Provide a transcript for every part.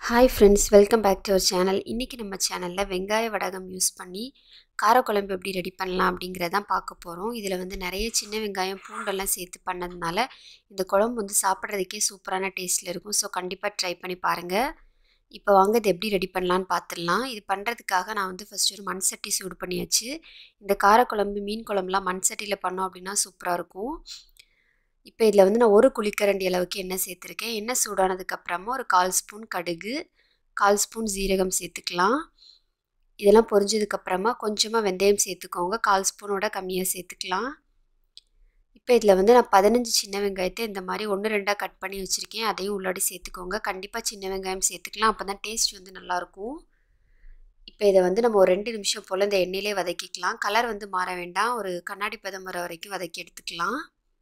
hi friends welcome back to our channel இன்றைக்கி நம்ம சேனலில் வெங்காய வடகம் யூஸ் பண்ணி காரக்குழம்பு எப்படி ரெடி பண்ணலாம் அப்படிங்கிறதான் பார்க்க போகிறோம் இதில் வந்து நிறைய சின்ன வெங்காயம் பூண்டெல்லாம் சேர்த்து பண்ணதுனால இந்த குழம்பு வந்து சாப்பிட்றதுக்கே சூப்பரான டேஸ்ட்டில் இருக்கும் ஸோ கண்டிப்பாக ட்ரை பண்ணி பாருங்கள் இப்போ வாங்க இது எப்படி ரெடி பண்ணலான்னு பார்த்துடலாம் இது பண்ணுறதுக்காக நான் வந்து ஃபஸ்ட்டு ஒரு மண் சட்டி சூடு பண்ணியாச்சு இந்த காரக்குழம்பு மீன் குழம்புலாம் மண் சட்டியில் பண்ணோம் அப்படின்னா சூப்பராக இருக்கும் இப்போ இதில் வந்து நான் ஒரு குழிக்கரண்டி அளவுக்கு எண்ணெய் சேர்த்துருக்கேன் எண்ணெய் சூடானதுக்கப்புறமா ஒரு கால் ஸ்பூன் கடுகு கால் ஸ்பூன் ஜீரகம் சேர்த்துக்கலாம் இதெல்லாம் பொரிஞ்சதுக்கப்புறமா கொஞ்சமாக வெந்தயம் சேர்த்துக்கோங்க கால் ஸ்பூனோட கம்மியாக சேர்த்துக்கலாம் இப்போ இதில் வந்து நான் பதினஞ்சு சின்ன வெங்காயத்தை இந்த மாதிரி ஒன்று ரெண்டாக கட் பண்ணி வச்சுருக்கேன் அதையும் உள்ளாடி சேர்த்துக்கோங்க கண்டிப்பாக சின்ன வெங்காயம் சேர்த்துக்கலாம் அப்போ தான் டேஸ்ட் வந்து நல்லாயிருக்கும் இப்போ இதை வந்து நம்ம ஒரு ரெண்டு நிமிஷம் போல் இந்த எண்ணெயிலே வதக்கிக்கலாம் கலர் வந்து மாற வேண்டாம் ஒரு கண்ணாடி பதம் வர வரைக்கும் வதக்கி எடுத்துக்கலாம்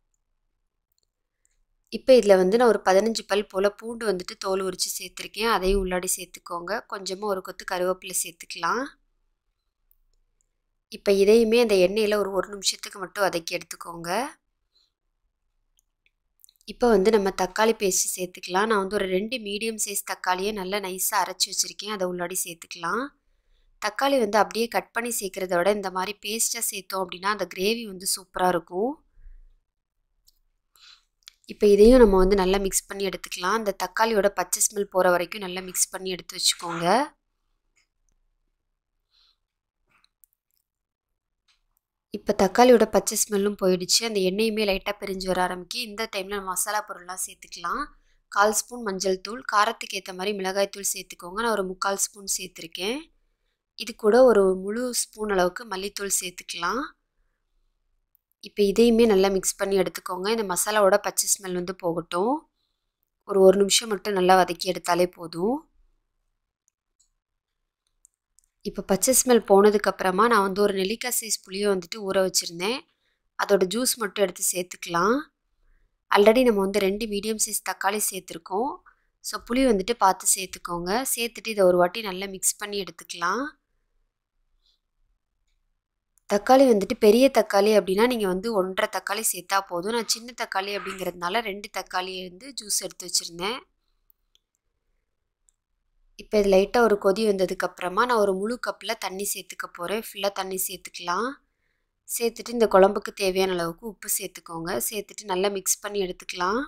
இப்போ இதில் வந்து நான் ஒரு பதினஞ்சு பல் போல் பூண்டு வந்துட்டு தோல் உரித்து சேர்த்துருக்கேன் அதையும் உள்ளாடி சேர்த்துக்கோங்க கொஞ்சமாக ஒரு கொத்து கருவேப்பிலை சேர்த்துக்கலாம் இப்போ இதையுமே அந்த எண்ணெயில் ஒரு ஒரு நிமிஷத்துக்கு மட்டும் வதக்கி எடுத்துக்கோங்க இப்போ வந்து நம்ம தக்காளி பேஸ்ட்டு சேர்த்துக்கலாம் நான் வந்து ஒரு ரெண்டு மீடியம் சைஸ் தக்காளியை நல்லா நைஸாக அரைச்சி வச்சுருக்கேன் அதை உள்ளாடி சேர்த்துக்கலாம் தக்காளி வந்து அப்படியே கட் பண்ணி சேர்க்குறத விட இந்த மாதிரி பேஸ்ட்டாக சேர்த்தோம் அப்படின்னா அந்த கிரேவி வந்து சூப்பராக இருக்கும் இப்போ இதையும் நம்ம வந்து நல்லா மிக்ஸ் பண்ணி எடுத்துக்கலாம் அந்த தக்காளியோட பச்சை ஸ்மெல் போகிற வரைக்கும் நல்லா மிக்ஸ் பண்ணி எடுத்து வச்சுக்கோங்க இப்போ தக்காளியோட பச்சை ஸ்மெல்லும் போயிடுச்சு அந்த எண்ணெயுமே லைட்டாக பிரிஞ்சு வர ஆரம்பிக்கி இந்த டைமில் நம்ம மசாலா பொருள்லாம் சேர்த்துக்கலாம் கால் ஸ்பூன் மஞ்சள் தூள் காரத்துக்கு ஏற்ற மாதிரி மிளகாய் தூள் சேர்த்துக்கோங்க நான் ஒரு முக்கால் ஸ்பூன் சேர்த்துருக்கேன் இது கூட ஒரு முழு ஸ்பூன் அளவுக்கு மல்லித்தூள் சேர்த்துக்கலாம் இப்போ இதையுமே நல்லா மிக்ஸ் பண்ணி எடுத்துக்கோங்க இந்த மசாலாவோட பச்சை ஸ்மெல் வந்து போகட்டும் ஒரு ஒரு நிமிஷம் மட்டும் நல்லா வதக்கி எடுத்தாலே போதும் இப்போ பச்சை ஸ்மெல் போனதுக்கப்புறமா நான் வந்து ஒரு நெல்லிக்காய் சைஸ் புளியை வந்துட்டு ஊற வச்சுருந்தேன் அதோட ஜூஸ் மட்டும் எடுத்து சேர்த்துக்கலாம் ஆல்ரெடி நம்ம வந்து ரெண்டு மீடியம் சைஸ் தக்காளி சேர்த்துருக்கோம் ஸோ புளி வந்துட்டு பார்த்து சேர்த்துக்கோங்க சேர்த்துட்டு இதை ஒரு வாட்டி நல்லா மிக்ஸ் பண்ணி எடுத்துக்கலாம் தக்காளி வந்துட்டு பெரிய தக்காளி அப்படின்னா நீங்கள் வந்து ஒன்றரை தக்காளி சேர்த்தா போதும் நான் சின்ன தக்காளி அப்படிங்கிறதுனால ரெண்டு தக்காளி வந்து ஜூஸ் எடுத்து வச்சுருந்தேன் இப்போ இது லைட்டாக ஒரு கொதி வந்ததுக்கப்புறமா நான் ஒரு முழு கப்பில் தண்ணி சேர்த்துக்க போகிறேன் ஃபுல்லாக தண்ணி சேர்த்துக்கலாம் சேர்த்துட்டு இந்த குழம்புக்கு தேவையான அளவுக்கு உப்பு சேர்த்துக்கோங்க சேர்த்துட்டு நல்லா மிக்ஸ் பண்ணி எடுத்துக்கலாம்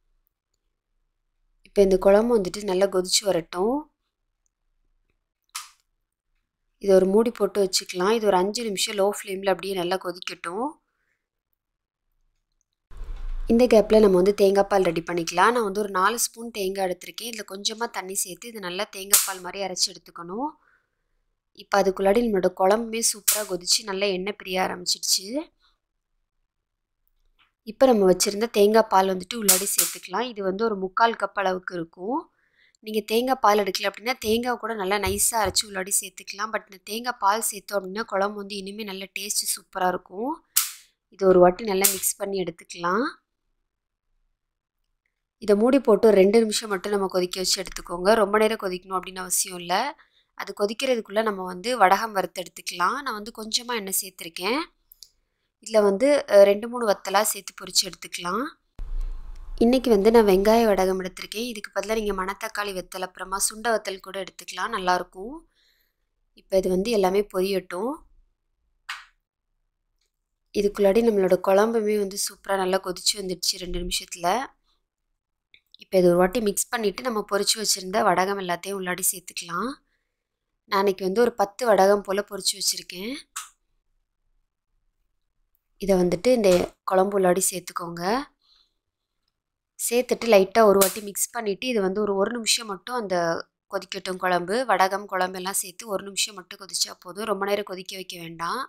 இப்போ இந்த குழம்பு வந்துட்டு நல்லா கொதிச்சு வரட்டும் இது ஒரு மூடி போட்டு வச்சுக்கலாம் இது ஒரு அஞ்சு நிமிஷம் லோ ஃப்ளேமில் அப்படியே நல்லா கொதிக்கட்டும் இந்த கேப்பில் நம்ம வந்து தேங்காய் பால் ரெடி பண்ணிக்கலாம் நான் வந்து ஒரு நாலு ஸ்பூன் தேங்காய் எடுத்திருக்கேன் இதில் கொஞ்சமாக தண்ணி சேர்த்து இது நல்லா தேங்காய் பால் மாதிரி அரைச்சி எடுத்துக்கணும் இப்போ அதுக்குள்ளாடி நம்மளோட குழம்புமே சூப்பராக கொதிச்சு நல்லா எண்ணெய் பிரிய ஆரம்பிச்சிடுச்சு இப்போ நம்ம வச்சுருந்த தேங்காய் பால் வந்துட்டு உள்ளாடி சேர்த்துக்கலாம் இது வந்து ஒரு முக்கால் கப் அளவுக்கு இருக்கும் நீங்கள் தேங்காய் பால் எடுக்கல அப்படின்னா தேங்காய் கூட நல்லா நைஸாக அரைச்சி உள்ளாடி சேர்த்துக்கலாம் பட் இந்த தேங்காய் பால் சேர்த்தோம் அப்படின்னா குழம்பு வந்து இனிமேல் நல்ல டேஸ்ட்டு சூப்பராக இருக்கும் இது ஒரு வாட்டி நல்லா மிக்ஸ் பண்ணி எடுத்துக்கலாம் இதை மூடி போட்டு ஒரு ரெண்டு நிமிஷம் மட்டும் நம்ம கொதிக்க வச்சு எடுத்துக்கோங்க ரொம்ப நேரம் கொதிக்கணும் அப்படின்னு அவசியம் இல்லை அது கொதிக்கிறதுக்குள்ளே நம்ம வந்து வடகம் வறுத்து எடுத்துக்கலாம் நான் வந்து கொஞ்சமாக எண்ணெய் சேர்த்துருக்கேன் இதில் வந்து ரெண்டு மூணு வத்தலாக சேர்த்து பொரித்து எடுத்துக்கலாம் இன்றைக்கி வந்து நான் வெங்காய வடகம் எடுத்திருக்கேன் இதுக்கு பதிலாக நீங்கள் மணத்தக்காளி வத்தல் அப்புறமா சுண்ட வத்தல் கூட எடுத்துக்கலாம் நல்லாயிருக்கும் இப்போ இது வந்து எல்லாமே பொரியட்டும் இதுக்குள்ளாடி நம்மளோட குழம்புமே வந்து சூப்பராக நல்லா கொதிச்சு வந்துடுச்சு ரெண்டு நிமிஷத்தில் இப்போ இது ஒரு வாட்டி மிக்ஸ் பண்ணிவிட்டு நம்ம பொரிச்சு வச்சுருந்த வடகம் எல்லாத்தையும் உள்ளாடி சேர்த்துக்கலாம் நான் அன்றைக்கி வந்து ஒரு பத்து வடகம் போல் பொரிச்சு வச்சுருக்கேன் இதை வந்துட்டு இந்த குழம்பு உள்ளாடி சேர்த்துக்கோங்க சேர்த்துட்டு லைட்டாக ஒரு வாட்டி மிக்ஸ் பண்ணிவிட்டு இது வந்து ஒரு ஒரு நிமிஷம் மட்டும் அந்த கொதிக்கட்டும் குழம்பு வடகம் குழம்பெல்லாம் சேர்த்து ஒரு நிமிஷம் மட்டும் கொதிச்சா போதும் ரொம்ப நேரம் கொதிக்க வைக்க வேண்டாம்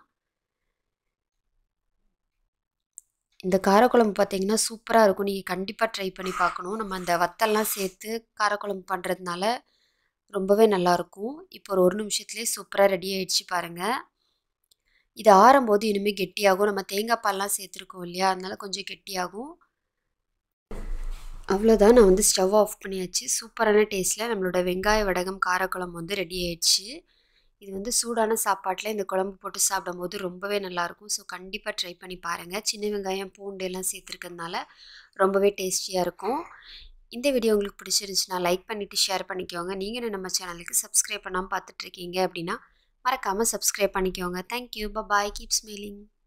இந்த காரக்குழம்பு பார்த்தீங்கன்னா சூப்பராக இருக்கும் நீங்கள் கண்டிப்பாக ட்ரை பண்ணி பார்க்கணும் நம்ம அந்த வத்தல்லாம் சேர்த்து காரக்குழம்பு பண்ணுறதுனால ரொம்பவே நல்லாயிருக்கும் இப்போ ஒரு ஒரு நிமிஷத்துலேயே சூப்பராக ரெடி ஆகிடுச்சு பாருங்கள் இது ஆறும்போது இனிமேல் கெட்டியாகும் நம்ம தேங்காய் பால்லாம் சேர்த்துருக்கோம் இல்லையா அதனால கொஞ்சம் கெட்டியாகும் அவ்வளோதான் நான் வந்து ஸ்டவ் ஆஃப் பண்ணியாச்சு சூப்பரான டேஸ்ட்டில் நம்மளோட வெங்காய வடகம் காரக்குழம்பு வந்து ரெடி ஆயிடுச்சு இது வந்து சூடான சாப்பாட்டில் இந்த குழம்பு போட்டு சாப்பிடும்போது ரொம்பவே நல்லாயிருக்கும் ஸோ கண்டிப்பாக ட்ரை பண்ணி பாருங்கள் சின்ன வெங்காயம் பூண்டு எல்லாம் சேர்த்துருக்கறதுனால ரொம்பவே டேஸ்டியாக இருக்கும் இந்த வீடியோ உங்களுக்கு பிடிச்சிருந்துச்சுன்னா லைக் பண்ணிவிட்டு ஷேர் பண்ணிக்கோங்க நீங்கள் நம்ம சேனலுக்கு சப்ஸ்கிரைப் பண்ணாமல் பார்த்துட்ருக்கீங்க அப்படின்னா மறக்காமல் சப்ஸ்கிரைப் பண்ணிக்கோங்க தேங்க்யூ பபாய் கீப் ஸ்மைலிங்